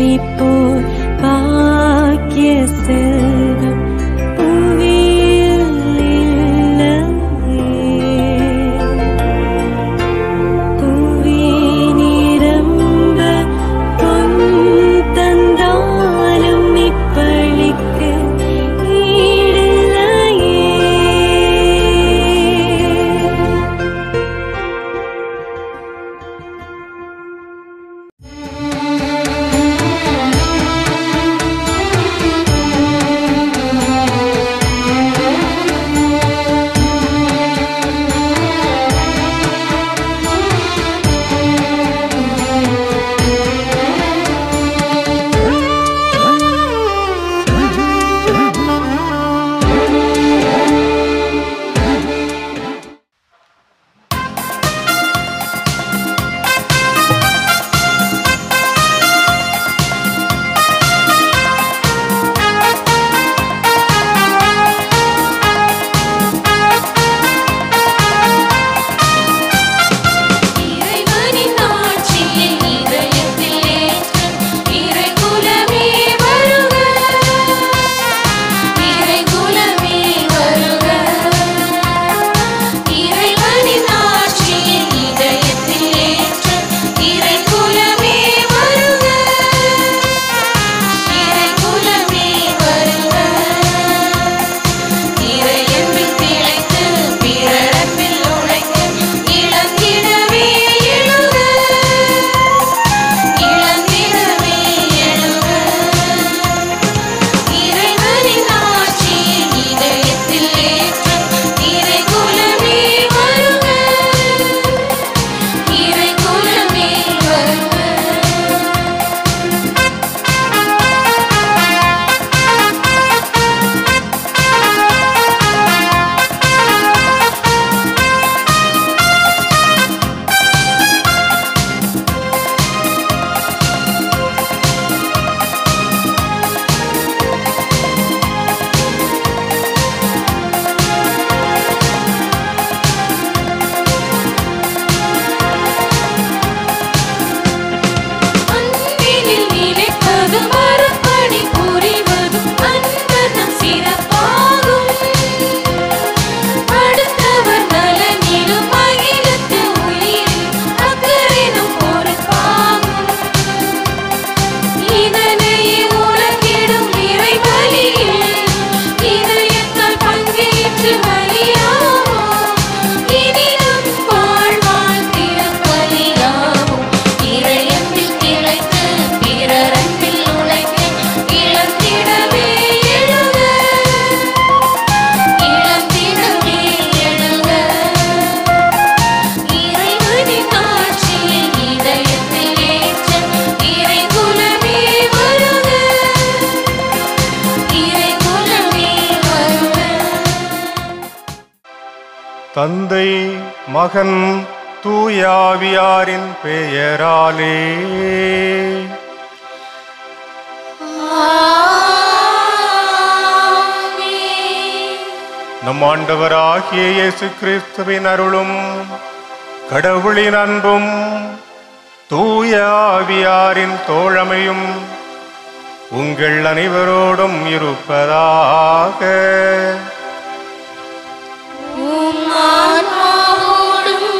போல் பாக்கிய செல்வம் புவியில் இல்லையே. புவி நிரம்ப பொன் தந்தாலும் இப்பளிக்கு ஈடில்லையே இறைவனின் ஆட்சியை இதயத்தில் ஏற்று இறைகுலமே வருக இறைகுலமே வருக இறைவனின் ஆட்சியை இதயத்தில் ஏற்று இறைகுலமே வருக இறைகுலமே வருக இறையன்பில் திளைத்து பிறரன்பில் உழைக்க இளந்திடவே எழுக இளந்திடவே எழுக இறைவனின் ஆட்சியை இதயத்தில் ஏற்று இறைகுலமே வருக இறைகுலமே வருக அன்பினில் நிலைப்பதும் அறப்பணி புரிவதும் அன்பதம் சிறப்பாகும் அடுத்தவர் நலனிலும் அகிலத்து உயிரில் அக்கறைனும் பொறுப்பாகும் இதனையே உலகிடும் இறைவழியில் இதயத்தால் பங்கேற்று வழியாமோ இனியும் வாழ்வாழ் திருப்பலியாகும் இறையன்பில் திளைத்து பிறரன்பில் உழைக்க இழந்திடவே எழுக இழந்திடவே எழுக இறைவனின் ஆட்சியை இதயத்தில் ஏற்ற இறைகுலமே வருக இறைகுலமே வருக தந்தை மகன் தூயாவியாரின் பெயராலே நம் ஆண்டவராகிய இயேசு கிறிஸ்துவின் அருளும் கடவுளின் அன்பும் தூய ஆவியாரின் தோழமையும் உங்கள் அனைவரோடும் இருப்பதாக உம் ஆன்மாவோடும்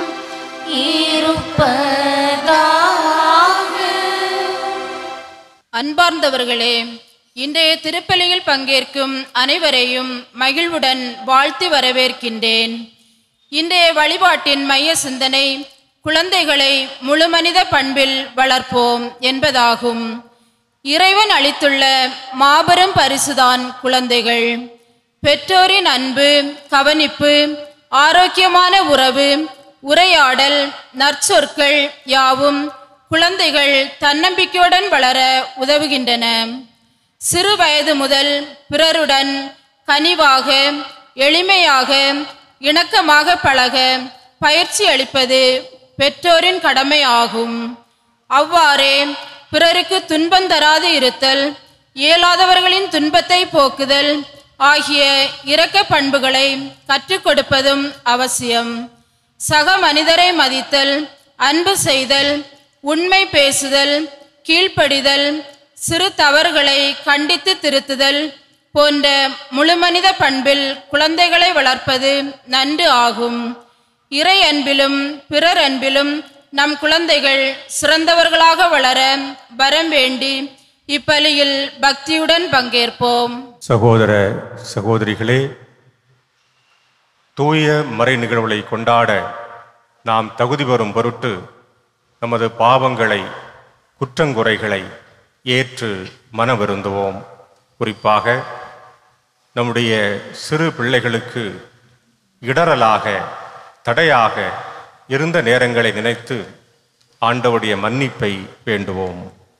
இருப்பதாக அன்பார்ந்தவர்களே இன்றைய திருப்பலியில் பங்கேற்கும் அனைவரையும் மகிழ்வுடன் வாழ்த்தி வரவேற்கின்றேன் இன்றைய வழிபாட்டின் மைய சிந்தனை குழந்தைகளை முழுமனித பண்பில் வளர்ப்போம் என்பதாகும் இறைவன் அளித்துள்ள மாபெரும் பரிசுதான் குழந்தைகள் பெற்றோரின் அன்பு கவனிப்பு ஆரோக்கியமான உறவு உரையாடல் நற்சொற்கள் யாவும் குழந்தைகள் தன்னம்பிக்கையுடன் வளர உதவுகின்றன சிறு வயது முதல் பிறருடன் கனிவாக எளிமையாக இணக்கமாக பழக பயிற்சி அளிப்பது பெற்றோரின் கடமை ஆகும் அவ்வாறே பிறருக்கு துன்பம் தராது இருத்தல் இயலாதவர்களின் துன்பத்தை போக்குதல் ஆகிய இரக்க பண்புகளை கற்றுக் கொடுப்பதும் அவசியம் சக மனிதரை மதித்தல் அன்பு செய்தல் உண்மை பேசுதல் கீழ்ப்படிதல் சிறு தவறுகளை கண்டித்து திருத்துதல் போன்ற முழுமனித பண்பில் குழந்தைகளை வளர்ப்பது நன்று ஆகும் இறை அன்பிலும் பிறர் அன்பிலும் நம் குழந்தைகள் சிறந்தவர்களாக வளர வரம் வேண்டி இப்பலியில் பக்தியுடன் பங்கேற்போம் சகோதர சகோதரிகளே தூய மறை நிகழ்வுகளை கொண்டாட நாம் தகுதி பெறும் பொருட்டு நமது பாவங்களை குற்றங்குறைகளை ஏற்று மனவருந்துவோம் குறிப்பாக நம்முடைய சிறு பிள்ளைகளுக்கு இடரலாக தடையாக இருந்த நேரங்களை நினைத்து ஆண்டவருடைய மன்னிப்பை வேண்டுவோம்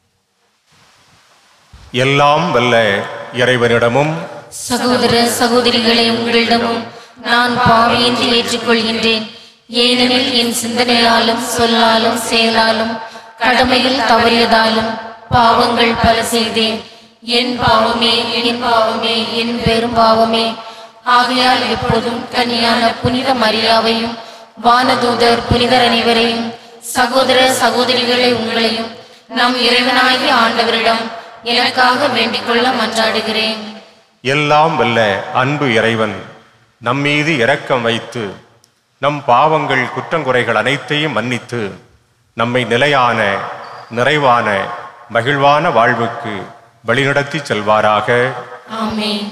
எல்லாம் வல்ல இறைவனிடமும் சகோதர சகோதரிகளை உங்களிடமும் நான் பாவியின்றி ஏற்றுக்கொள்கின்றேன் ஏனெனில் என் சிந்தனையாலும் சொல்லாலும் செயலாலும் கடமையில் தவறியதாலும் பாவங்கள் பல செய்தேன் என் பாவமே என் பாவமே என் பெரும் பாவமே ஆகையால் எப்போதும் கன்னியான புனித மரியாவையும் வானதூதர் புனிதர் அனைவரையும் சகோதர சகோதரிகளை உங்களையும் நம் இறைவனாகிய ஆண்டவரிடம் எனக்காக வேண்டிக் கொள்ள மன்றாடுகிறேன் எல்லாம் வல்ல அன்பு இறைவன் நம்மீது இரக்கம் வைத்து நம் பாவங்கள் குற்றங்குறைகள் அனைத்தையும் மன்னித்து நம்மை நிலையான நிறைவான மகிழ்வான வாழ்வுக்கு வழிநடத்தி செல்வாராக ஆமென்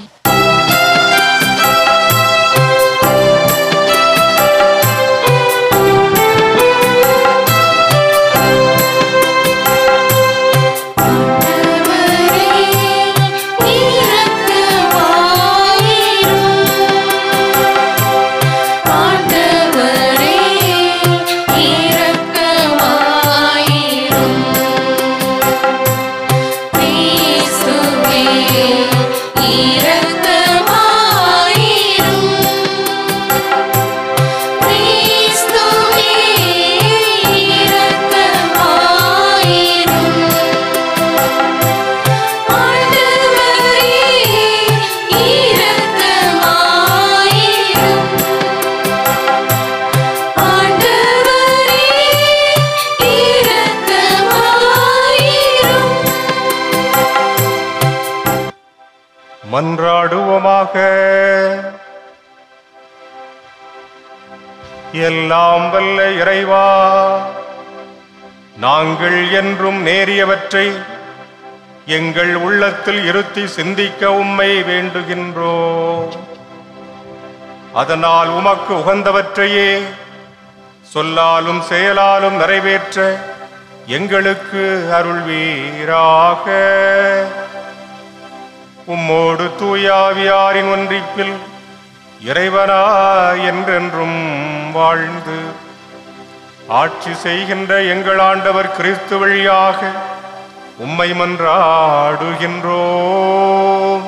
மன்றாடுவோமாக எல்லாம் வல்ல இறைவா நாங்கள் என்றும் நேரியவற்றை எங்கள் உள்ளத்தில் இருத்தி சிந்திக்க உம்மை வேண்டுகின்றோம் அதனால் உமக்கு உகந்தவற்றையே சொல்லாலும் செயலாலும் நிறைவேற்ற எங்களுக்கு அருள்வீராக உம்மோடு தூயாவியாரின் ஒன்றிப்பில் இறைவனா என்றென்றும் வாழ்ந்து ஆட்சி செய்கின்ற எங்கள் ஆண்டவர் கிறிஸ்து வழியாக உம்மை மன்றாடுகின்றோம்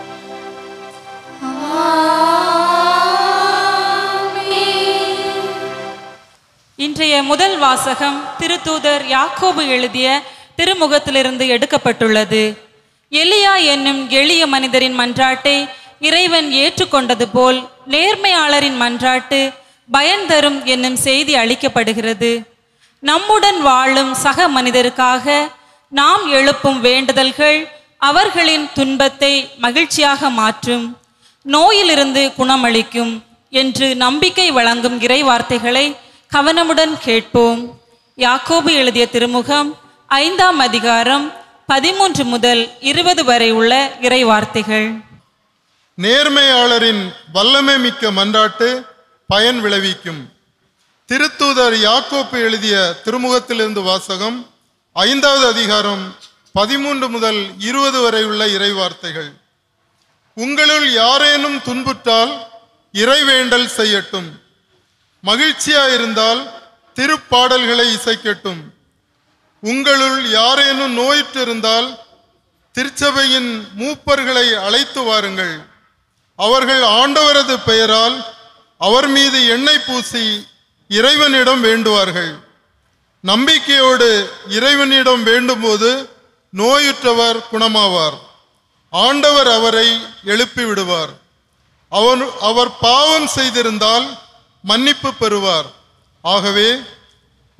இன்றைய முதல் வாசகம் திருத்தூதர் யாக்கோபு எழுதிய திருமுகத்திலிருந்து எடுக்கப்பட்டுள்ளது எலியா என்னும் எளிய மனிதரின் மன்றாட்டை இறைவன் ஏற்றுக்கொண்டது போல் நேர்மையாளரின் மன்றாட்டு பயன் தரும் என்னும் செய்தி அளிக்கப்படுகிறது நம்முடன் வாழும் சக மனிதருக்காக நாம் எழுப்பும் வேண்டுதல்கள் அவர்களின் துன்பத்தை மகிழ்ச்சியாக மாற்றும் நோயிலிருந்து குணமளிக்கும் என்று நம்பிக்கை வழங்கும் இறை வார்த்தைகளை கவனமுடன் கேட்போம் யாக்கோபு எழுதிய திருமுகம் ஐந்தாம் அதிகாரம் பதிமூன்று முதல் இருபது வரை உள்ள இறை வார்த்தைகள் நேர்மையாளரின் வல்லமை மிக்க மன்றாட்டு பயன் விளைவிக்கும் திருத்தூதர் யாக்கோப்பு எழுதிய திருமுகத்திலிருந்து வாசகம் ஐந்தாவது அதிகாரம் பதிமூன்று முதல் இருபது வரை உள்ள இறைவார்த்தைகள் உங்களுள் யாரேனும் துன்புற்றால் இறைவேண்டல் செய்யட்டும் மகிழ்ச்சியாயிருந்தால் திருப்பாடல்களை இசைக்கட்டும் உங்களுள் யாரேனும் நோயிற்றிருந்தால் திருச்சபையின் மூப்பர்களை அழைத்து வாருங்கள் அவர்கள் ஆண்டவரது பெயரால் அவர் மீது எண்ணெய் பூசி இறைவனிடம் வேண்டுவார்கள் நம்பிக்கையோடு இறைவனிடம் வேண்டும்போது நோயுற்றவர் குணமாவார் ஆண்டவர் அவரை எழுப்பி விடுவார் அவர் அவர் பாவம் செய்திருந்தால் மன்னிப்பு பெறுவார் ஆகவே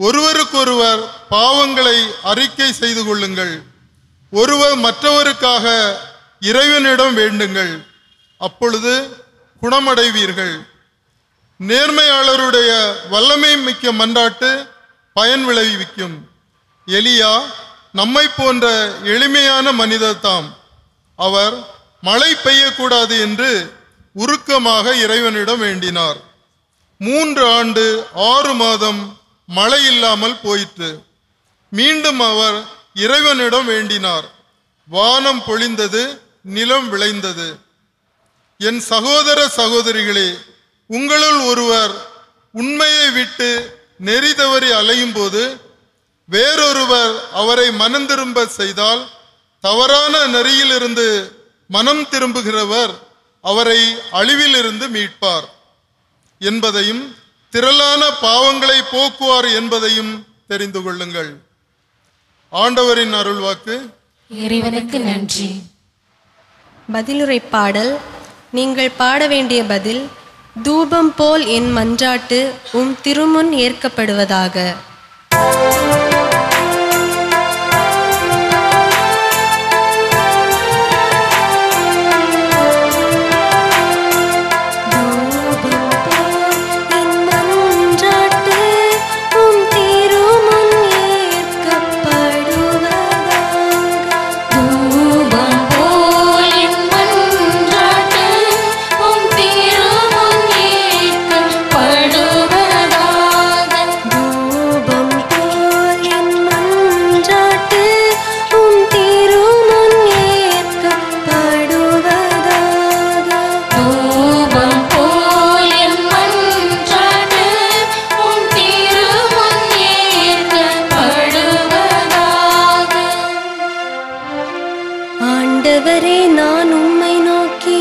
ஒருவருக்கொருவர் பாவங்களை அறிக்கை செய்து கொள்ளுங்கள் ஒருவர் மற்றவருக்காக இறைவனிடம் வேண்டுங்கள் அப்பொழுது குணமடைவீர்கள் நேர்மையாளருடைய வல்லமை மிக்க மன்றாட்டு பயன் விளைவிக்கும் எலியா நம்மை போன்ற எளிமையான மனிதர் தாம் அவர் மழை பெய்யக்கூடாது என்று உருக்கமாக இறைவனிடம் வேண்டினார் மூன்று ஆண்டு ஆறு மாதம் மழை இல்லாமல் போயிற்று மீண்டும் அவர் இறைவனிடம் வேண்டினார் வானம் பொழிந்தது நிலம் விளைந்தது என் சகோதர சகோதரிகளே உங்களுள் ஒருவர் உண்மையை விட்டு நெறி தவறி அலையும் போது வேறொருவர் அவரை மனம் திரும்ப செய்தால் தவறான நெறியிலிருந்து மனம் திரும்புகிறவர் அவரை அழிவிலிருந்து மீட்பார் என்பதையும் திரளான பாவங்களை போக்குவார் என்பதையும் தெரிந்து கொள்ளுங்கள் ஆண்டவரின் அருள்வாக்கு இறைவனுக்கு நன்றி பதிலுரை பாடல் நீங்கள் பாட வேண்டிய பதில் தூபம் போல் என் மன்றாட்டு உம் திருமுன் ஏற்கப்படுவதாக தூபம் போல் என் மன்றாட்டு உம் திருமுன் ஏற்கப்படுவதாக தூபம் போல் என் மன்றாட்டு உம் திருமுன் ஏற்கப்படுவதாக. தூபம் போல் என் மன்றாட்டு உம் திருமுன் ஏற்கப்படுவதாக தூபம் போல் என் மன்றாட்டு உம் திருமுன் ஏற்கப்படுவதாக. ஆண்டவரே நான் உம்மை நோக்கி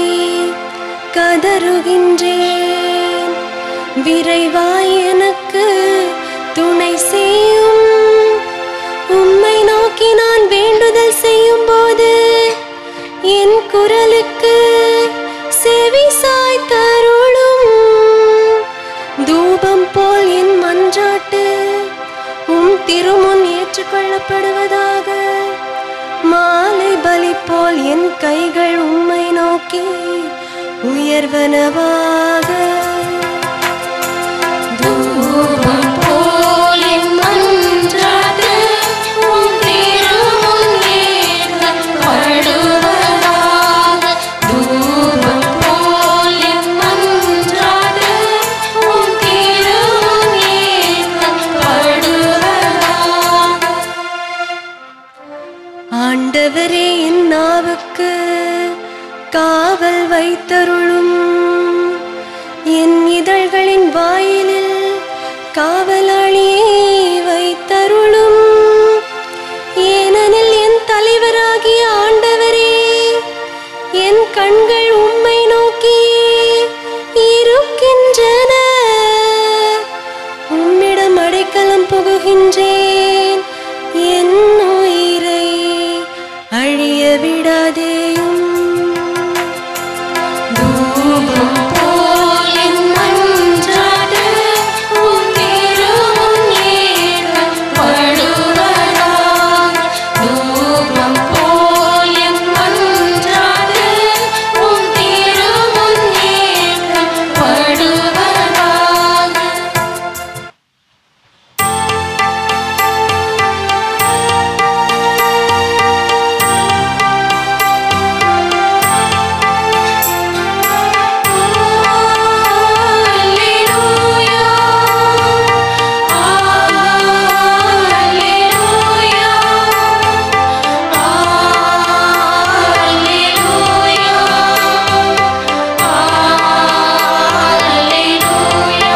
கதறுகின்றேன் விரைவாய் எனக்கு துணை செய்யும் உம்மை நோக்கி நான் வேண்டுதல் செய்யும் போது என் குரலுக்கு செவி சாய்த்தருளும் தூபம் போல் என் மன்றாட்டு உம் திருமுன் ஏற்றுக்கொள்ளப்படுவதாக மாலை பலி போல் என் கைகள் உம்மை நோக்கி உயர்வனவாக தூபம் போல் என் மன்றாட்டு உம் திருமுன் ஏற்கப்படுவதாக. தூபம் போல் என் மன்றாட்டு உம் திருமுன் ஏற்கப்படுவதாக. ஆண்டவரே என் நாவுக்கு காவல் வைத்தருளும் என் இதழ்களின் வாயிலில் காவலாளியே வைத்தருளும் ஏனெனில் என் தலைவராகிய ஆண்டவரே என் கண்கள் உம்மை நோக்கி இருக்கின்றன உம்மிடம் அடைக்கலம் புகுகின்றேன் என் உயிரை அழிய விடாதேயும் தூபம் போல் என் மன்றாட்டு உம் திருமுன் ஏற்கப்படுவதாக. தூபம் போல் என் மன்றாட்டு உம் திருமுன் ஏற்கப்படுவதாக. Alleluia. Alleluia. Alleluia. Alleluia.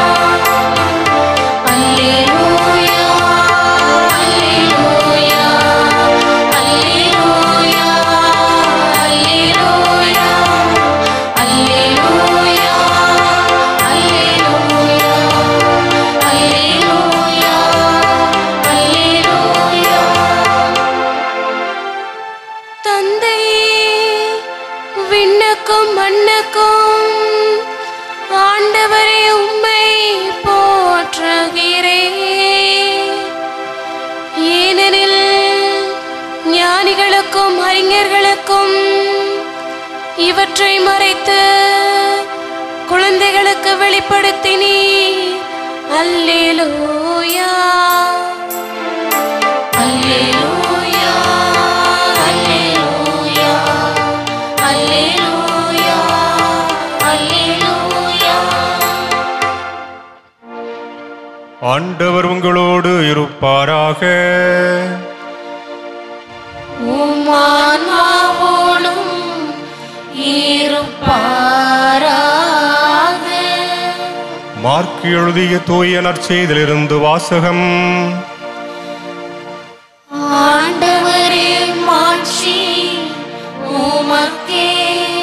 Alleluia. Alleluia. Alleluia. Alleluia. Alleluia. Alleluia. Alleluia. Alleluia. தந்தையே விண்ணுக்கும் மண்ணுக்கும் ஆண்டவரே உம்மை போற்றுகிறேன் ஞானிகளுக்கும் அறிஞர்களுக்கும் இவற்றை மறைத்து குழந்தைகளுக்கு வெளிப்படுத்தினீ அல்லேலூயா அல்லேலூயா அல்லேலூயா அல்லேலூயா அல்லேலூயா ஆண்டவர் உங்களோடு இருப்பாராக உமான்மாவோடும் இருப்பாராக மார்க் எழுதிய தூய நற்செய்திலிருந்து வாசகம் ஆண்டவரே மாட்சி உமக்கே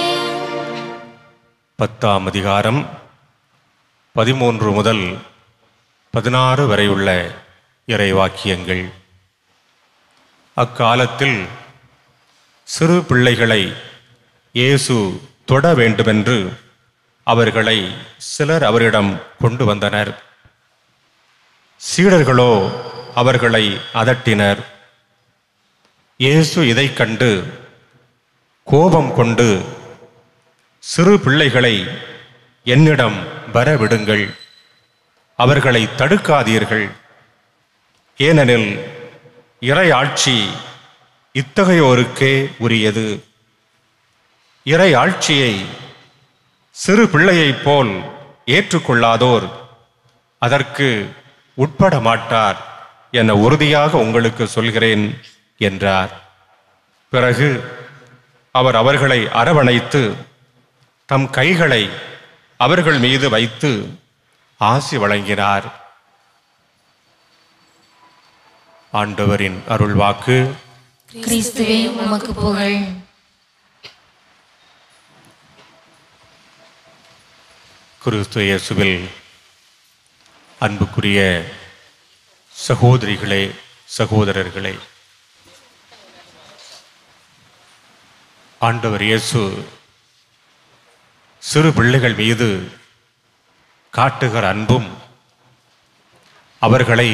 பத்தாம் அதிகாரம் பதிமூன்று முதல் பதினாறு வரை உள்ள இறைவாக்கியங்கள் அக்காலத்தில் சிறு பிள்ளைகளை இயேசு தொட வேண்டுமென்று அவர்களை சிலர் அவரிடம் கொண்டு வந்தனர் சீடர்களோ அவர்களை அதட்டினர் இயேசு இதைக் கண்டு கோபம் கொண்டு சிறு பிள்ளைகளை என்னிடம் வர விடுங்கள் அவர்களை தடுக்காதீர்கள் ஏனெனில் இறை ஆட்சி இத்தகையோருக்கே உரியது இறை ஆட்சியை சிறு பிள்ளையைப் போல் ஏற்றுக்கொள்ளாதோர் அதற்கு உட்பட மாட்டார் என உறுதியாக உங்களுக்கு சொல்கிறேன் என்றார் பிறகு அவர் அவர்களை அரவணைத்து தம் கைகளை அவர்கள் மீது வைத்து ஆசி வழங்கினார் ஆண்டவரின் அருள்வாக்கு கிறிஸ்துவே உமக்கு புகழ் கிறிஸ்து இயேசுவில் அன்புக்குரிய சகோதரிகளே சகோதரர்களே ஆண்டவர் இயேசு சிறு பிள்ளைகள் மீது காட்டுகிற அன்பும் அவர்களை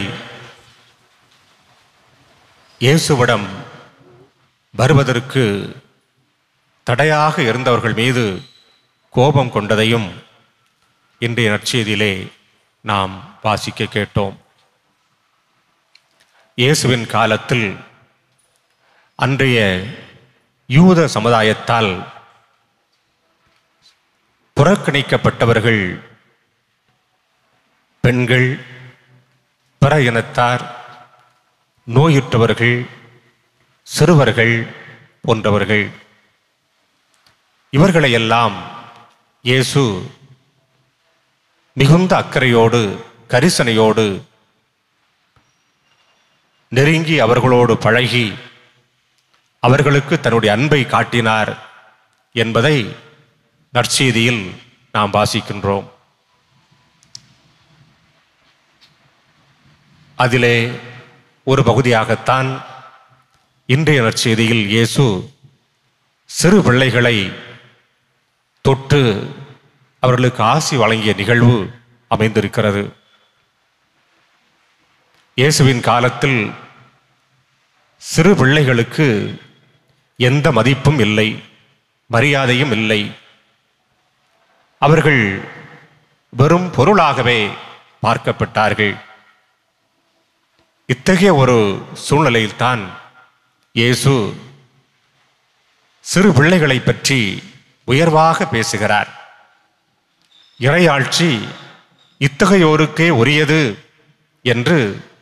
இயேசுவிடம் வருவதற்கு தடையாக இருந்தவர்கள் மீது கோபம் கொண்டதையும் இன்றைய நற்செய்தியிலே நாம் வாசிக்க கேட்டோம் இயேசுவின் காலத்தில் அன்றைய யூத சமுதாயத்தால் புறக்கணிக்கப்பட்டவர்கள் பெண்கள் பிற இனத்தார் நோயுற்றவர்கள் சிறுவர்கள் போன்றவர்கள் இவர்களையெல்லாம் இயேசு மிகுந்த அக்கறையோடு கரிசனையோடு நெருங்கி அவர்களோடு பழகி அவர்களுக்கு தன்னுடைய அன்பை காட்டினார் என்பதை நற்செய்தியில் நாம் வாசிக்கின்றோம் அதிலே ஒரு பகுதியாகத்தான் இன்றைய நற்செய்தியில் இயேசு சிறு பிள்ளைகளை தொட்டு அவர்களுக்கு ஆசி வழங்கிய நிகழ்வு அமைந்திருக்கிறது இயேசுவின் காலத்தில் சிறு பிள்ளைகளுக்கு எந்த மதிப்பும் இல்லை மரியாதையும் இல்லை அவர்கள் வெறும் பொருளாகவே பார்க்கப்பட்டார்கள் இத்தகைய ஒரு சூழ்நிலையில்தான் இயேசு சிறு பிள்ளைகளை பற்றி உயர்வாக பேசுகிறார் இறையாட்சி இத்தகையோருக்கே உரியது என்று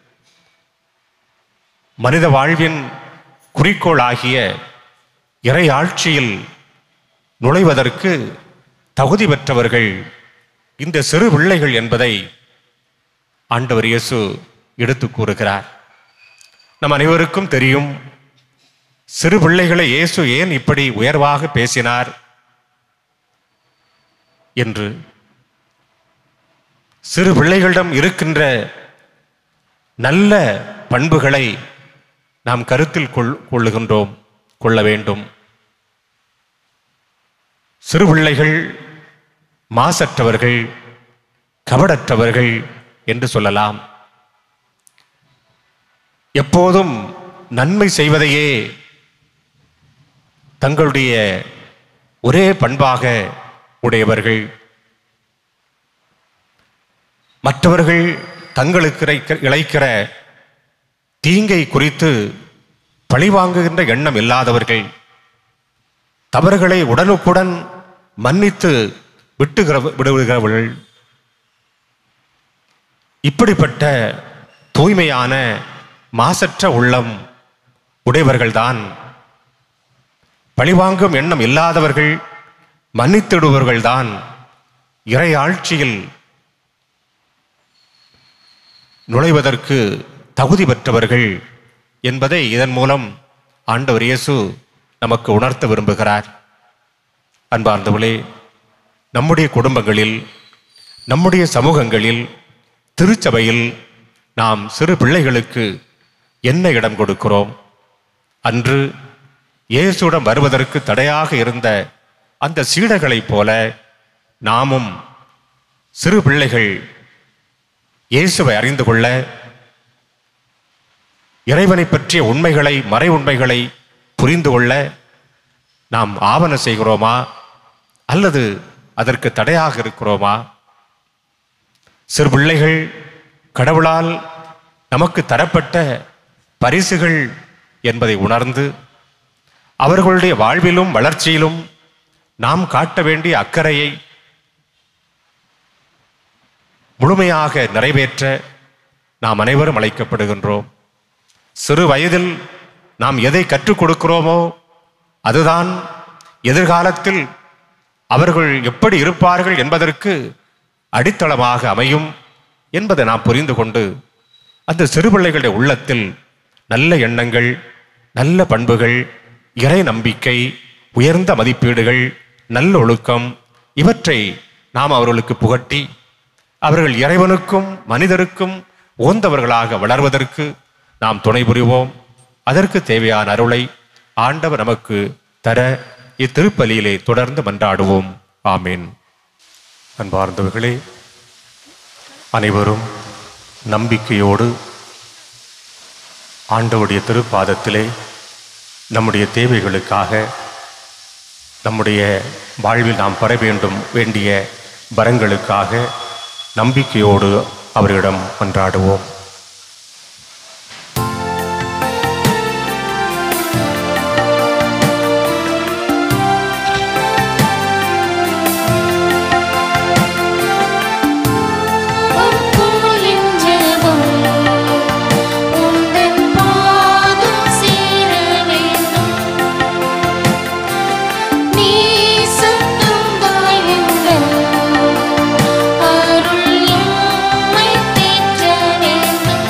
மனித வாழ்வின் குறிக்கோளாகிய இறையாட்சியில் நுழைவதற்கு தகுதி பெற்றவர்கள் இந்த சிறு பிள்ளைகள் என்பதை ஆண்டவர் இயேசு எடுத்து கூறுகிறார் நம் அனைவருக்கும் தெரியும் சிறு பிள்ளைகளை இயேசு ஏன் இப்படி உயர்வாக பேசினார் என்று சிறு பிள்ளைகளிடம் இருக்கின்ற நல்ல பண்புகளை நாம் கருத்தில் கொள் கொள்ளுகின்றோம் கொள்ள வேண்டும் சிறு பிள்ளைகள் மாசற்றவர்கள் கபடற்றவர்கள் என்று சொல்லலாம் எப்போதும் நன்மை செய்வதையே தங்களுடைய ஒரே பண்பாக உடையவர்கள் மற்றவர்கள் தங்களுக்கு இழைக்க- இழைக்கிற தீங்கை குறித்து பழிவாங்குகின்ற எண்ணம் இல்லாதவர்கள் தவறுகளை உடனுக்குடன் மன்னித்து விட்டுகிற விடுகிறவர்கள் இப்படிப்பட்ட தூய்மையான மாசற்ற உள்ளம் உடையவர்கள்தான் பழிவாங்கும் எண்ணம் இல்லாதவர்கள் மன்னித்திடுபவர்கள்தான் இறை ஆட்சியில் நுழைவதற்கு தகுதி பெற்றவர்கள் என்பதை இதன் மூலம் ஆண்டவர் இயேசு நமக்கு உணர்த்த விரும்புகிறார் அன்பார்ந்தவளே நம்முடைய குடும்பங்களில் நம்முடைய சமூகங்களில் திருச்சபையில் நாம் சிறு பிள்ளைகளுக்கு என்ன இடம் கொடுக்கிறோம் அன்று இயேசுடன் வருவதற்கு தடையாக இருந்த அந்த சீடர்களைப் போல நாமும் சிறு பிள்ளைகள் இயேசுவை அறிந்து கொள்ள இறைவனை பற்றிய உண்மைகளை மறை உண்மைகளை புரிந்து கொள்ள நாம் ஆவண செய்கிறோமா அல்லது அதற்கு தடையாக இருக்கிறோமா சிறு பிள்ளைகள் கடவுளால் நமக்கு தரப்பட்ட பரிசுகள் என்பதை உணர்ந்து அவர்களுடைய வாழ்விலும் வளர்ச்சியிலும் நாம் காட்ட வேண்டிய அக்கறையை முழுமையாக நிறைவேற்ற நாம் அனைவரும் அழைக்கப்படுகின்றோம் சிறு வயதில் நாம் எதை கற்றுக் கொடுக்கிறோமோ அதுதான் எதிர்காலத்தில் அவர்கள் எப்படி இருப்பார்கள் என்பதற்கு அடித்தளமாக அமையும் என்பதை நாம் புரிந்து கொண்டு அந்த சிறுபிள்ளைகளுடைய உள்ளத்தில் நல்ல எண்ணங்கள் நல்ல பண்புகள் இறை நம்பிக்கை உயர்ந்த மதிப்பீடுகள் நல்ல ஒழுக்கம் இவற்றை நாம் அவர்களுக்கு புகட்டி அவர்கள் இறைவனுக்கும் மனிதருக்கும் உகந்தவர்களாக வளர்வதற்கு நாம் துணை புரிவோம் அதற்கு தேவையான அருளை ஆண்டவர் நமக்கு தர இத்திருப்பலியிலே தொடர்ந்து மன்றாடுவோம் ஆமீன் அன்பார்ந்தவர்களே அனைவரும் நம்பிக்கையோடு ஆண்டவருடைய திருப்பாதத்திலே நம்முடைய தேவைகளுக்காக நம்முடைய வாழ்வில் நாம் பெற வேண்டும் வேண்டிய வரங்களுக்காக நம்பிக்கையோடு அவரிடம் மன்றாடுவோம் அப்போலின் ஜெபம் உந்தன் பாதம் சேர வேண்டும் நீ சத்தம் தாய் உந்தன் அருள் எம்மை தேற்ற வேண்டும்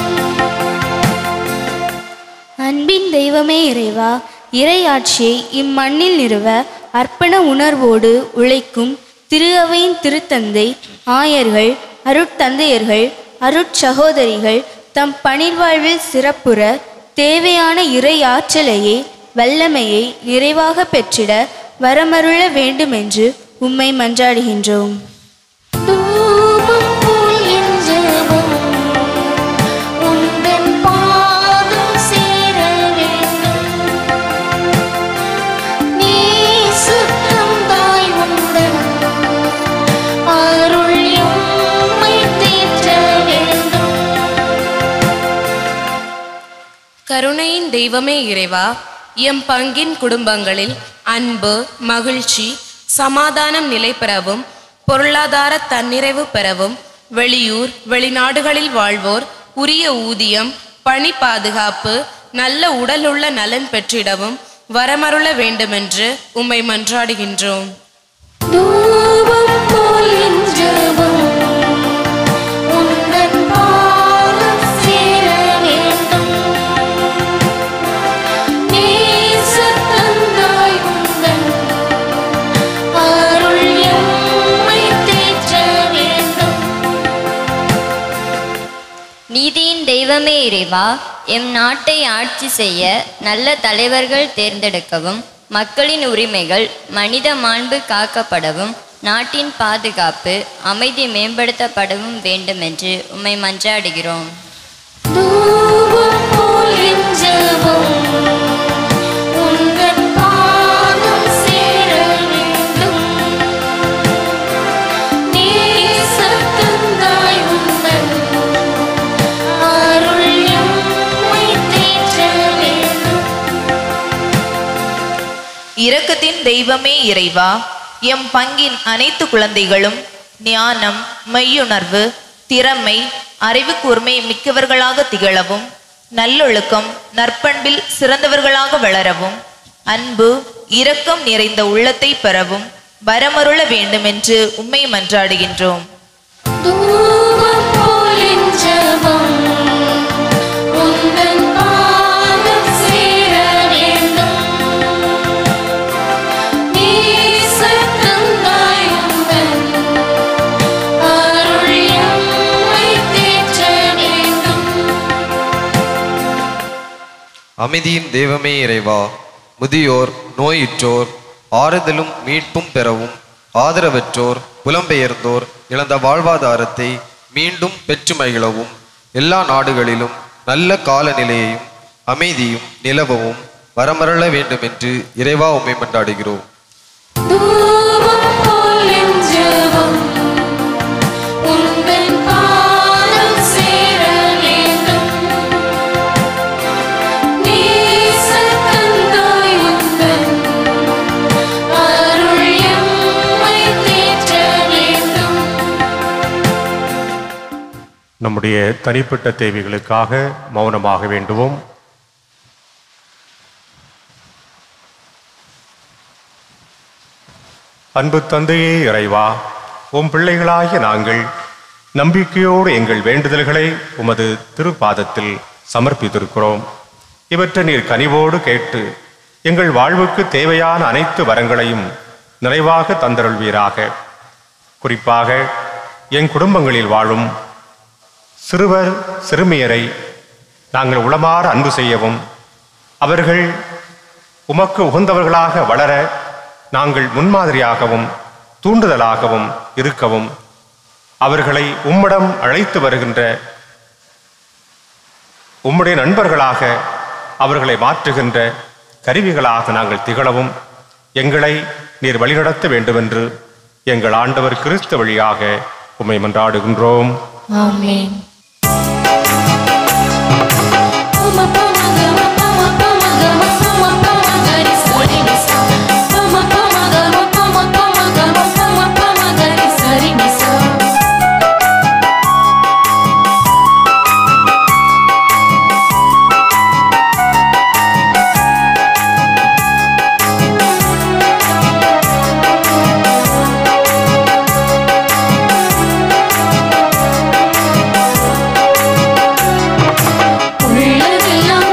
அன்பின் தெய்வமே இறைவா இறையாட்சியை இம்மண்ணில் நிறுவ அர்ப்பண உணர்வோடு உழைக்கும் திரு அவையின் திருத்தந்தை ஆயர்கள் அருட்தந்தையர்கள் அருட்சகோதரிகள் தம் பணிர்வாழ்வில் சிறப்புற தேவையான இறை ஆற்றலையே வல்லமையை நிறைவாக பெற்றிட வரமருள வேண்டுமென்று உம்மை மன்றாடுகின்றோம் தூபம் போல் என் ஜெபம் உந்தன் பாதம் சேர வேண்டும் நீ சுத்தம் தாய் உந்தன் அருள் எம்மை தேற்ற வேண்டும் கருணையின் தெய்வமே இறைவா எம் பங்கின் குடும்பங்களில் அன்பு மகிழ்ச்சி சமாதானம் நிலை பெறவும் பொருளாதார தன்னிறைவு பெறவும் வெளியூர் வெளிநாடுகளில் வாழ்வோர் உரிய ஊதியம் பணி பாதுகாப்பு நல்ல உடலுள்ள நலன் பெற்றிடவும் வரமருள வேண்டுமென்று உம்மை மன்றாடுகின்றோம் தூபம் போல் என் ஜெபம் உந்தன் பாதம் சேர வேண்டும் நீ சத்தம் தாய் உந்தன் அருள் எம்மை தேற்ற வேண்டும் நீதியின் தெய்வமே இறைவா எம் நாட்டை ஆட்சி செய்ய நல்ல தலைவர்கள் தேர்ந்தெடுக்கவும் மக்களின் உரிமைகள் மனித மாண்பு காக்கப்படவும் நாட்டின் பாதுகாப்பு அமைதி மேம்படுத்தப்படவும் வேண்டுமென்று உம்மை மன்றாடுகிறோம் தூபம் போல் என் ஜெபம் உந்தன் பாதம் இரக்கத்தின் தெய்வமே இறைவா எம் பங்கின் அனைத்து குழந்தைகளும் ஞானம் மெய்யுணர்வு திறமை அறிவு கூர்மை மிக்கவர்களாக திகழவும் நல்லொழுக்கம் நற்பண்பில் சிறந்தவர்களாக வளரவும் அன்பு இரக்கம் நிறைந்த உள்ளத்தை பெறவும் வரமருள வேண்டுமென்று உம்மை மன்றாடுகின்றோம் தூபம் போலின் ஜெபம் உந்தன் பாதம் சேர வேண்டும் நேசத்தந்தாய் உந்தன் அருள் எம்மை தேற்ற வேண்டும் அமைதியின் தெய்வமே இறைவா முதியோர் நோயுற்றோர் ஆறுதலும் மீட்பும் பெறவும் ஆதரவற்றோர் புலம்பெயர்ந்தோர் இழந்த வாழ்வாதாரத்தை மீண்டும் பெற்று மகிழவும் எல்லா நாடுகளிலும் நல்ல காலநிலையையும் அமைதியும் நிலவவும் வரமரள வேண்டும் என்று இறைவா உம்மை மன்றாடுகிறோம் தூபம் போலின் ஜெபம் உந்தன் பாதம் சேர வேண்டும் நேசத்தந்தாய் உந்தன் அருள் எம்மை தேற்ற வேண்டும் நம்முடைய தனிப்பட்ட தேவைகளுக்காக மௌனமாக வேண்டுவோம் அன்பு தந்தையே இறைவா உம் பிள்ளைகளாகிய நாங்கள் நம்பிக்கையோடு எங்கள் வேண்டுதல்களை உமது திருப்பாதத்தில் சமர்ப்பித்திருக்கிறோம் இவற்றை நீர் கனிவோடு கேட்டு எங்கள் வாழ்வுக்கு தேவையான அனைத்து வரங்களையும் நிறைவாக தந்தருள்வீராக குறிப்பாக என் குடும்பங்களில் வாழும் சிறுவர் சிறுமியரை நாங்கள் உளமாற அன்பு செய்யவும் அவர்கள் உமக்கு உகந்தவர்களாக வளர நாங்கள் முன்மாதிரியாகவும் தூண்டுதலாகவும் இருக்கவும் அவர்களை உம்மிடம் அழைத்து வருகின்ற உம்முடைய நண்பர்களாக அவர்களை மாற்றுகின்ற கருவிகளாக நாங்கள் திகழவும் எங்களை நீர் வழிநடத்த வேண்டுமென்று எங்கள் ஆண்டவர் கிறிஸ்து வழியாக உம்மை மன்றாடுகின்றோம் ஆமென் உள்ளதெல்லாம்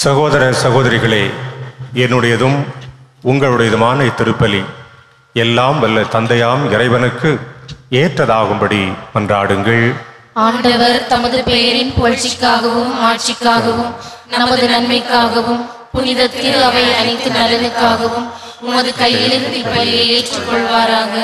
சகோதர சகோதரிகளே என்னுடையதும் உங்களுடையதுமான இத்திருப்பலி எல்லாம் வல்ல தந்தையாம் இறைவனுக்கு ஏற்றதாகும்படி மன்றாடுங்கள் ஆண்டவர் தமது பெயரின் புகழ்ச்சிக்காகவும் ஆட்சிக்காகவும் நமது நன்மைக்காகவும் புனித திரு அவை அனைத்து நலனுக்காகவும் உமது கையிலிருந்து இப்பலியை ஏற்றுக்கொள்வாராக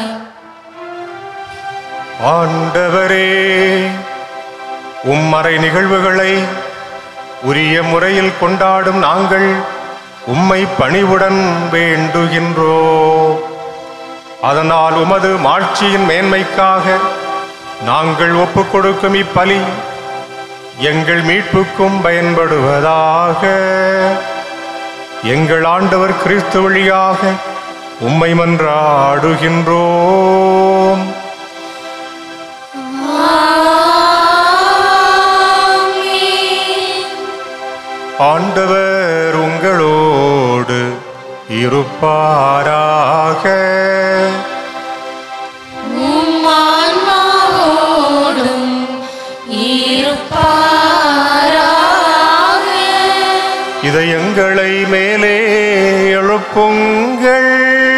ஆண்டவரே உம்மறை நிகழ்வுகளை உரிய முறையில் கொண்டாடும் நாங்கள் உம்மை பணிவுடன் வேண்டுகின்றோ அதனால் உமது மாட்சியின் மேன்மைக்காக நாங்கள் ஒப்புக் கொடுக்கும் இப்பலி எங்கள் மீட்புக்கும் பயன்படுவதாக எங்கள் ஆண்டவர் கிறிஸ்து வழியாக உம்மை மன்றாடுகின்றோம் ஆண்டவர் உங்களோடு இருப்பாராக உம்மான்மாவோடும் இருப்பாராக இதயங்களை மேலே எழுப்புங்கள்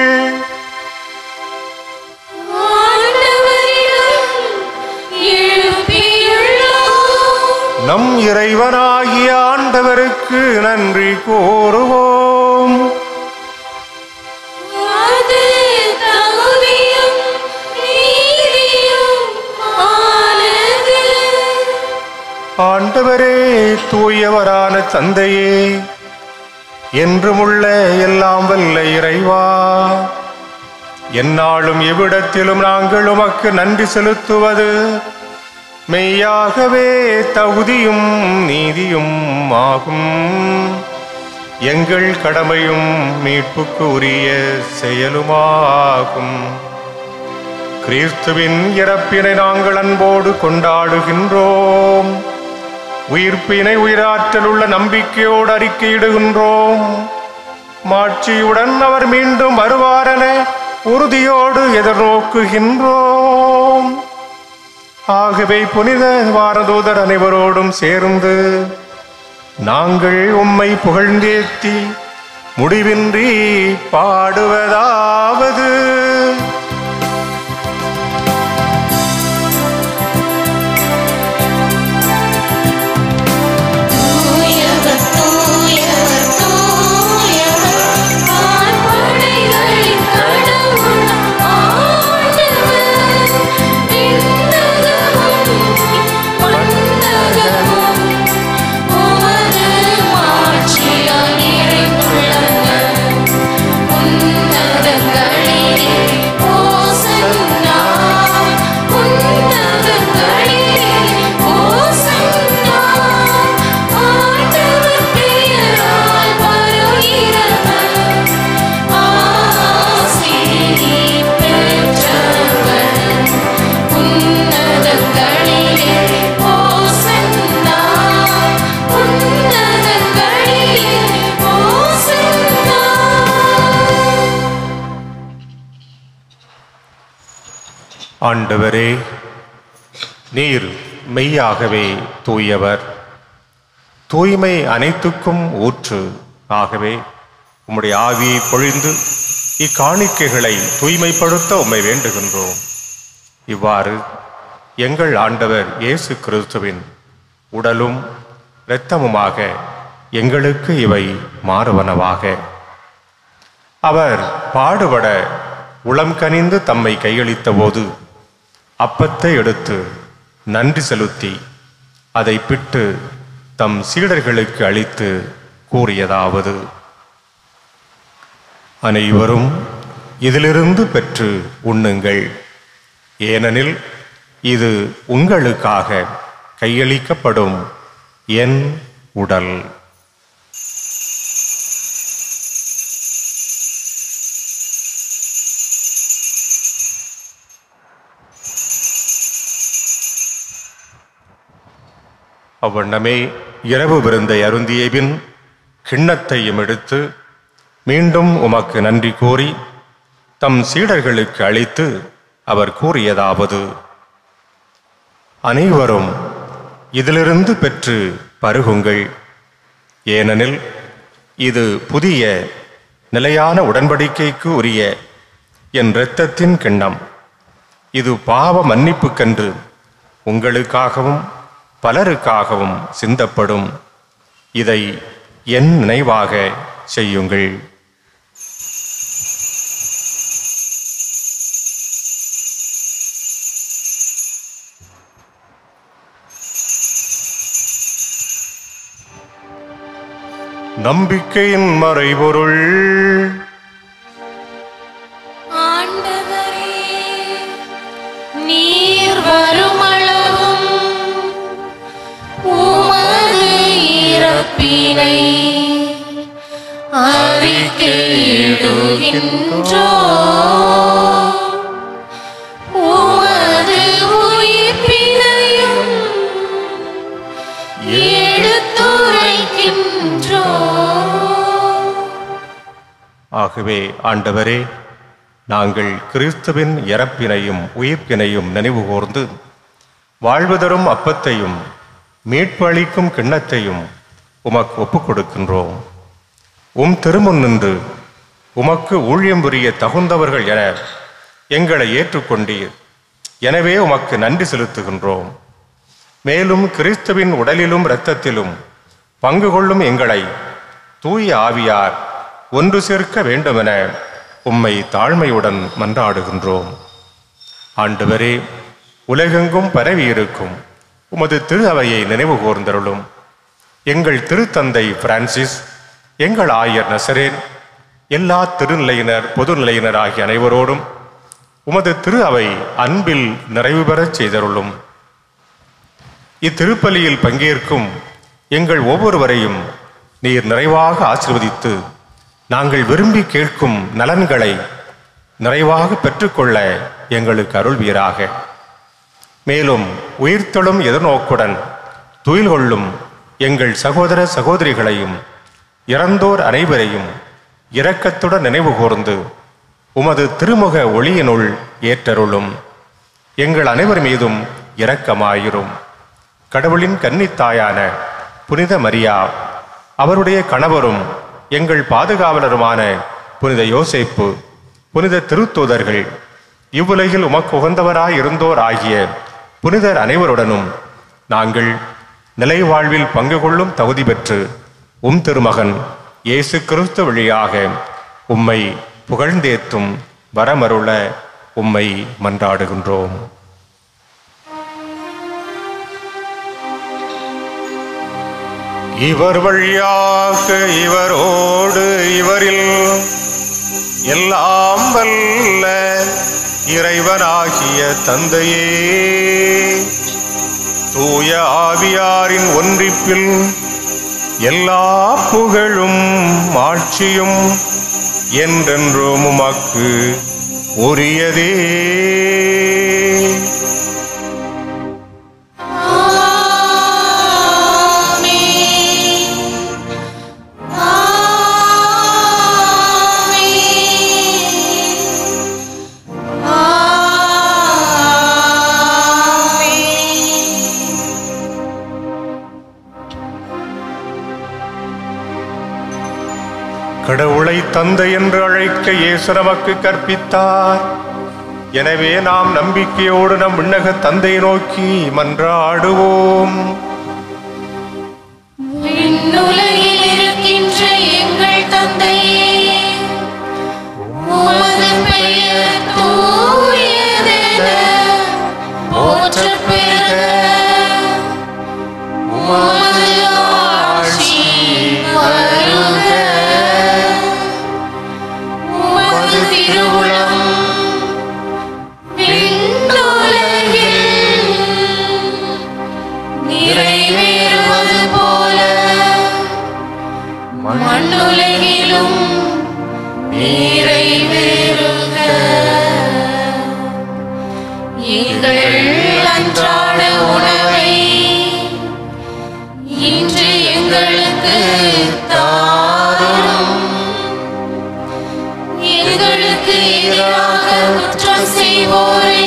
ஆண்டவரிடம் எழுப்பியுள்ளோம் நம் இறைவனாகிய ஆண்டவருக்கு நன்றி கூறுவோம் அது தகுதியும் நீதியும் ஆனது ஆண்டவரே தூயவரான தந்தையே என்றுமுள்ள எல்லாம் வல்ல இறைவா எந்நாளும் எவ்விடத்திலும் நாங்கள் உமக்கு நன்றி செலுத்துவது மெய்யாகவே தகுதியும் நீதியும் ஆகும் எங்கள் கடமையும் மீட்புக்கு உரிய செயலுமாகும் கிறிஸ்துவின் இறப்பினை நாங்கள் அன்போடு கொண்டாடுகின்றோம் உயிர்ப்பினை உயிராற்றல் உள்ள நம்பிக்கையோடு அறிக்கையிடுகின்றோம் மாட்சியுடன் அவர் மீண்டும் வருவாரென உறுதியோடு எதிர்நோக்குகின்றோம் ஆகவே புனித வாரதூதர் அனைவரோடும் சேர்ந்து நாங்கள் உம்மை புகழ்ந்தேத்தி முடிவின்றி பாடுவதாவது தூயவர் தூயவர் தூயவர் வான்படைகளின் கடவுள் ஆண்டவர் விண்ணகமும் மண்ணகமும் உமது மாட்சியால் நிறைந்துள்ளன உன்னதங்களிலே ஓசன்னா உன்னதங்களிலே ஓசன்னா ஆண்டவர் பெயரால் வருகிறவர் ஆசீர் பெற்றவர் உன்னதங்களிலே ஓசன்னா உன்னதங்களிலே ஓசன்னா ஆண்டவரே நீர் மெய்யாகவே தூயவர் தூய்மை அனைத்துக்கும் ஊற்று ஆகவே உம்முடைய ஆவியை பொழிந்து இக்காணிக்கைகளை தூய்மைப்படுத்த உம்மை வேண்டுகின்றோம் இவ்வாறு எங்கள் ஆண்டவர் இயேசு கிறிஸ்துவின் உடலும் இரத்தமுமாக எங்களுக்கு இவை மாறுவனவாக அவர் பாடுபட உளம் கனிந்து தம்மை கையளித்த போது அப்பத்தை எடுத்து நன்றி செலுத்தி அதை பிட்டு தம் சீடர்களுக்கு அளித்து கூறியதாவது அனைவரும் இதிலிருந்து பெற்று உண்ணுங்கள் ஏனெனில் இது உங்களுக்காக கையளிக்கப்படும் என் உடல் அவ்வண்ணமே இரவு விருந்தை அருந்திய பின் கிண்ணத்தையும் எடுத்து மீண்டும் உமக்கு நன்றி கூறி தம் சீடர்களுக்கு அளித்து அவர் கூறியதாவது அனைவரும் இதிலிருந்து பெற்று பருகுங்கள் ஏனெனில் இது புதிய நிலையான உடன்படிக்கைக்கு உரிய என் இரத்தத்தின் கிண்ணம் இது பாவ மன்னிப்புக்கென்று உங்களுக்காகவும் பலருக்காகவும் சிந்தப்படும் இதை என் நினைவாக செய்யுங்கள் நம்பிக்கையின் மறைபொருள் ஆண்டவரே நீர் வருமளவும் உமது இறப்பினை அறிக்கையிடுகின்றோ உமது உயிர்ப்பினையும் எடுத்துரைக்கின்றோ ஆகவே ஆண்டவரே நாங்கள் கிறிஸ்துவின் இறப்பினையும் உயிர்ப்பினையும் நினைவு கூர்ந்து வாழ்வு தரும் அப்பத்தையும் மீட்பு அளிக்கும் கிண்ணத்தையும் உமக்கு ஒப்புக் கொடுக்கின்றோம் உம் திருமுன் நின்று உமக்கு ஊழியம் புரிய தகுந்தவர்கள் என எங்களை ஏற்றுக்கொண்டீர் எனவே உமக்கு நன்றி செலுத்துகின்றோம் மேலும் கிறிஸ்துவின் உடலிலும் இரத்தத்திலும் பங்கு கொள்ளும் எங்களை தூய ஆவியார் ஒன்று சேர்க்க வேண்டுமென உம்மை தாழ்மையுடன் மன்றாடுகின்றோம் ஆண்டவரே உலகெங்கும் பரவியிருக்கும் உமது திரு அவையை நினைவு கூர்ந்தருளும் எங்கள் திருத்தந்தை பிரான்சிஸ் எங்கள் ஆயர் நசரேன் எல்லா திருநிலையினர் பொதுநிலையினர் ஆகிய அனைவரோடும் உமது திரு அவை அன்பில் நிறைவு பெறச் செய்தருளும் இத்திருப்பலியில் பங்கேற்கும் எங்கள் ஒவ்வொருவரையும் நீர் நிறைவாக ஆசிர்வதித்து நாங்கள் விரும்பி கேட்கும் நலன்களை நிறைவாக பெற்றுக்கொள்ள எங்களுக்கு அருள்வீராக மேலும் உயிர்த்தெழும் எதிர்நோக்குடன் துயில் கொள்ளும் எங்கள் சகோதர சகோதரிகளையும் இறந்தோர் அனைவரையும் இரக்கத்துடன் நினைவு கூர்ந்து உமது திருமுக ஒளியினுள் ஏற்றருளும் எங்கள் அனைவர் மீதும் இரக்கமாயிரும் கடவுளின் கன்னித்தாயான புனித மரியா அவருடைய கணவரும் எங்கள் பாதுகாவலருமான புனித யோசேப்பு புனித திருத்தூதர்கள் இவ்வுலகில் உமக்கு உகந்தவராய் இருந்தோர் ஆகிய புனிதர் அனைவருடனும் நாங்கள் நிலை வாழ்வில் பங்கு கொள்ளும் தகுதி பெற்று உம் திருமகன் இயேசு கிறிஸ்து வழியாக உம்மை புகழ்ந்தேத்தும் வரமருள உம்மை மன்றாடுகின்றோம் இவர் வழியாக இவரோடு இவரில் எல்லாம் வல்ல இறைவனாகிய தந்தையே தூய ஆவியாரின் ஒன்றிப்பில் எல்லா புகழும் ஆட்சியும் என்றென்றும் உமக்கு உரியதே கடவுளை தந்தை என்று அழைக்க இயேசு நமக்கு கற்பித்தார் எனவே நாம் நம்பிக்கையோடு நம் விண்ணக தந்தையை நோக்கி மன்றாடுவோம் விண்ணுலகில் இருக்கின்ற எங்கள் தந்தையே உமது பெயர் தூயதென போற்றப் பெறுக உமது ஆட்சி வருக உமது திருவுளம் விண்ணுலகில் நிறைவேறுவது போல மண்ணுலகிலும் நிறைவேறுக எங்கள் அன்றாட உணவை இன்று எங்களுக்கு தாரும் எங்களுக்கு எதிராக குற்றம் செய்வோரை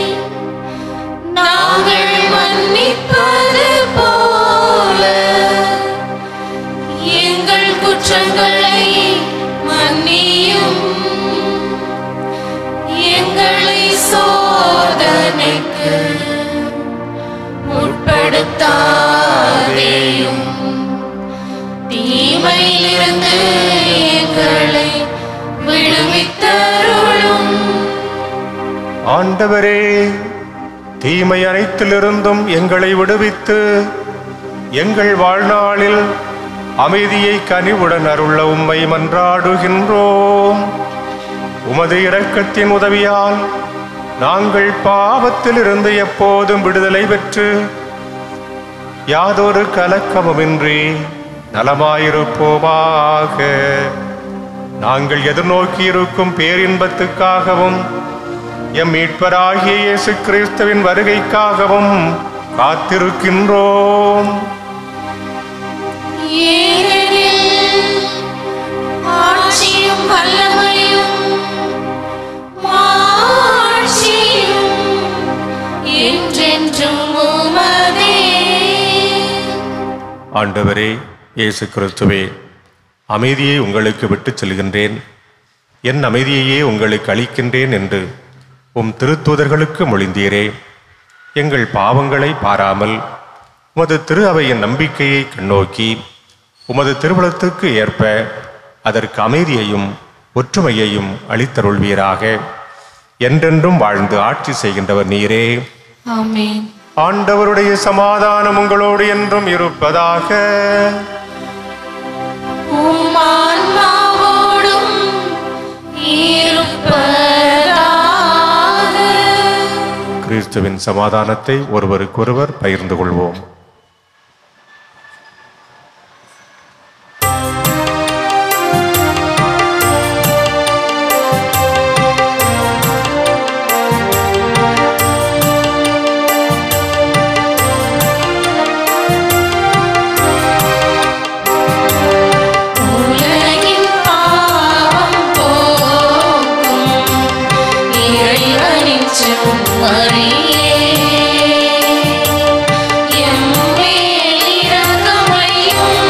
நாங்கள் மன்னிப்பது போல எங்கள் குற்ற குற்றங்களை மன்னியும் எங்களை சோதனைக்கு உட்படுத்தாதேயும் தீமையிலிருந்து எங்களை விடுவித்தருளும் ஆண்டவரே தீமை அனைத்திலிருந்தும் எங்களை விடுவித்து எங்கள் வாழ்நாளில் அமைதியை கனிவுடன் அருள உம்மை மன்றாடுகின்றோம் உமது இரக்கத்தின் உதவியால் நாங்கள் பாவத்திலிருந்து எப்போதும் விடுதலை பெற்று யாதொரு கலக்கமுமின்றி நலமாயிருப்போமாக நாங்கள் எதிர்நோக்கியிருக்கும் பேரின்பத்துக்காகவும் எம் மீட்பராகிய இயேசு கிறிஸ்துவின் வருகைக்காகவும் காத்திருக்கின்றோம் ஏனெனில் ஆட்சியும் வல்லமையும் மாட்சியும் என்றென்றும் உமதே ஆண்டவரே இயேசு கிறிஸ்துவே அமைதியை உங்களுக்கு விட்டுச் செல்கின்றேன் என் அமைதியையே உங்களுக்கு அளிக்கின்றேன் என்று உம் திருத்தூதர்களுக்கு மொழிந்தீரே எங்கள் பாவங்களை பாராமல் உமது திரு அவையின் நம்பிக்கையை கண்ணோக்கி உமது திருவுளத்துக்கு ஏற்ப அதற்கு அமைதியையும் ஒற்றுமையையும் அளித்தருள்வீராக என்றென்றும் வாழ்ந்து ஆட்சி செய்கின்றவர் நீரே ஆமென் ஆண்டவருடைய சமாதானம் உங்களோடு என்றும் இருப்பதாக உம் ஆன்மாவோடும் இருப்பதாக கிறிஸ்துவின் சமாதானத்தை ஒருவருக்கொருவர் பகிர்ந்து கொள்வோம் உலகின் பாவம் போக்கும் இறைவனின் செம்மறியே எம்மேல் இரக்கமையும்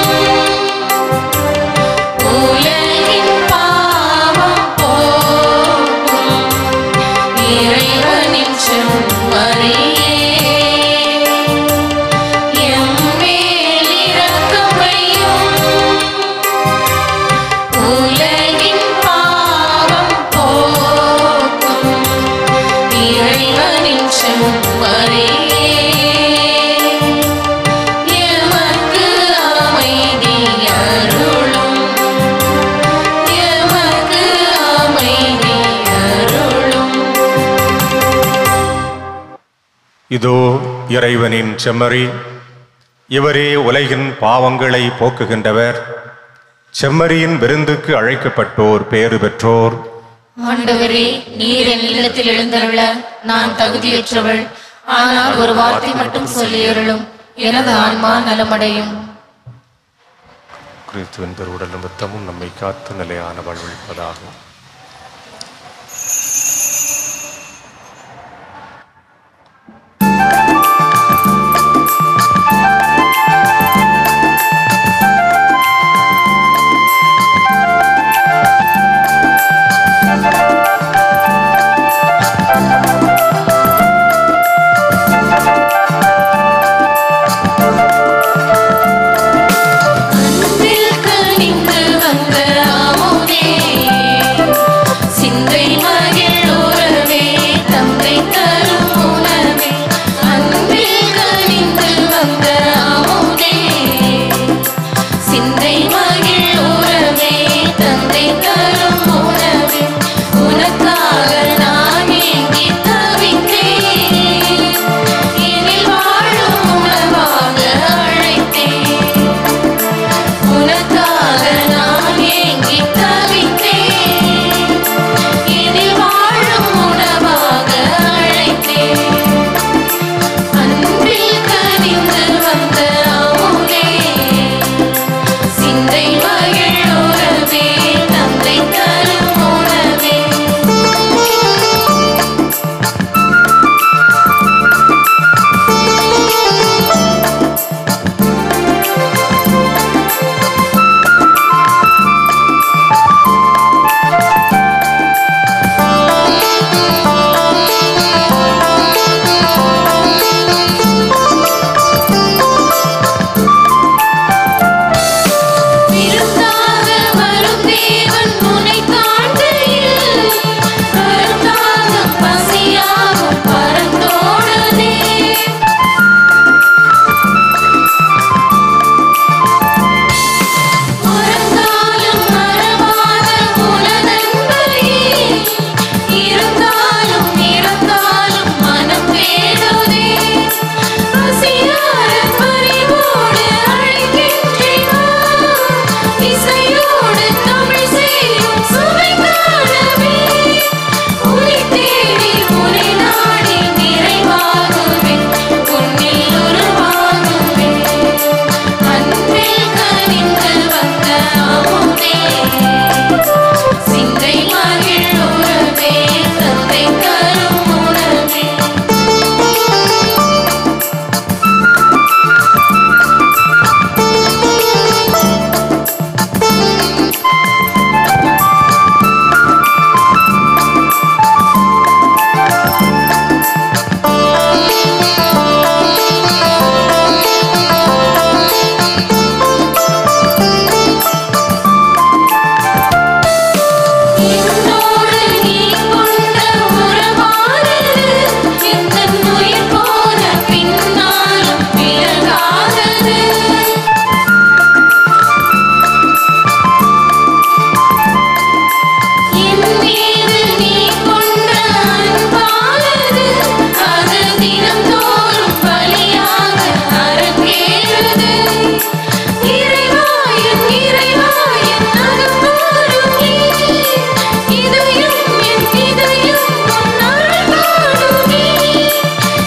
உலகின் பாவம் போக்கும் இறைவனின் செம்மறியே எம்மேல் இரக்கமையும் உலகின் பாவம் போக்கும் இறைவனின் செம்மறியே எமக்கு அமைதி அருளும் எமக்கு அமைதி அருளும் இதோ இறைவனின் செம்மறி இவரே உலகின் பாவங்களை போக்குகின்றவர் செம்மறியின் விருந்துக்கு அழைக்கப்பட்டோர் பேறு பெற்றோர் ஆண்டவரே நீர் என் இல்லத்தில் எழுந்தருள நான் தகுதியற்றவள் ஆனால் ஒரு வார்த்தை மட்டும் சொல்லியருளும் எனது ஆன்மா நலமடையும் கிறிஸ்துவின் திருவுடல் நிமித்தமும் நம்மை காத்து நிலையான வாழ்வழிப்பதாகும் அன்பில் கனிந்து வந்த அமுதே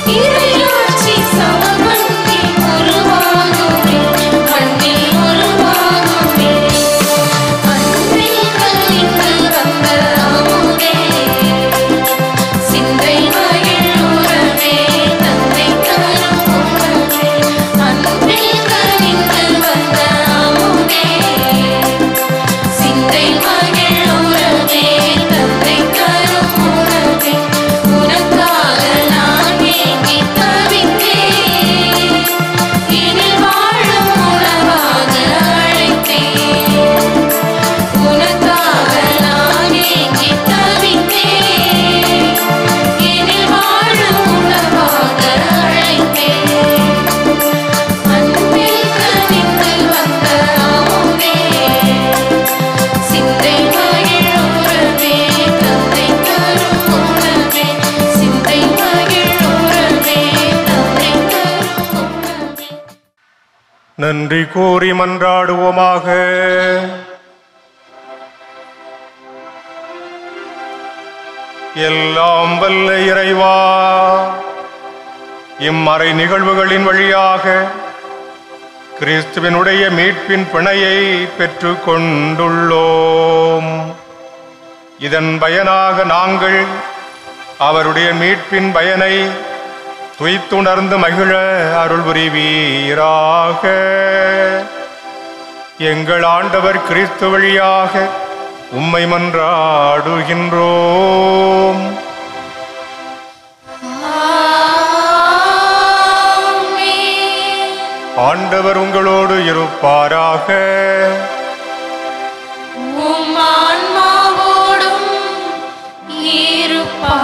இறையாட்சி சமமண்ணில் உருவாகுமே மண்ணில் உருவாகுமே அன்பில் கனிந்து வந்த அமுதே சிந்தை மகிழ் உறவே தந்தை தரும் உணவே அன்பில் கனிந்து வந்த அமுதே சிந்தை மகிழ் உறவே தந்தை தரும் உணவே உனக்காக நான் ஏங்கி தவித்தேன் இனில் வாழும் உணவாக அழைத்தேன் உனக்காக நான் ஏங்கி தவித்தேன் இனில் வாழும் உணவாக அழைத்தேன் அன்பில் கனிந்து வந்த அமுதே சிந்தை மகிழ் உறவே தந்தை தரும் உணவே சிந்தை மகிழ் உறவே தந்தை தரும் உணவே நன்றி கூறி மன்றாடுவோமாக எல்லாம் வல்ல இறைவா இம்மறை நிகழ்வுகளின் வழியாக கிறிஸ்துவினுடைய மீட்பின் பிணையை பெற்று கொண்டுள்ளோம் இதன் பயனாக நாங்கள் அவருடைய மீட்பின் பயனை துய்த்துணர்ந்து மகிழ அருள் புரிவீராக எங்கள் ஆண்டவர் கிறிஸ்து வழியாக உம்மை மன்றாடுகின்றோம் ஆண்டவர் உங்களோடு இருப்பாராக உம் ஆன்மாவோடும் இருப்பாராக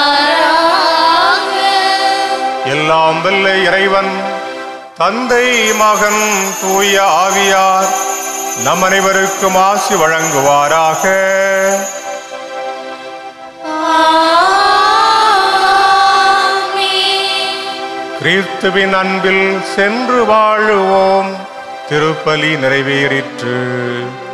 எல்லாம் வல்ல இறைவன் தந்தை மகன் தூய ஆவியார் நம் அனைவருக்கும் ஆசி வழங்குவாராக கிறிஸ்துவின் அன்பில் சென்று வாழுவோம் திருப்பலி நிறைவேறிற்று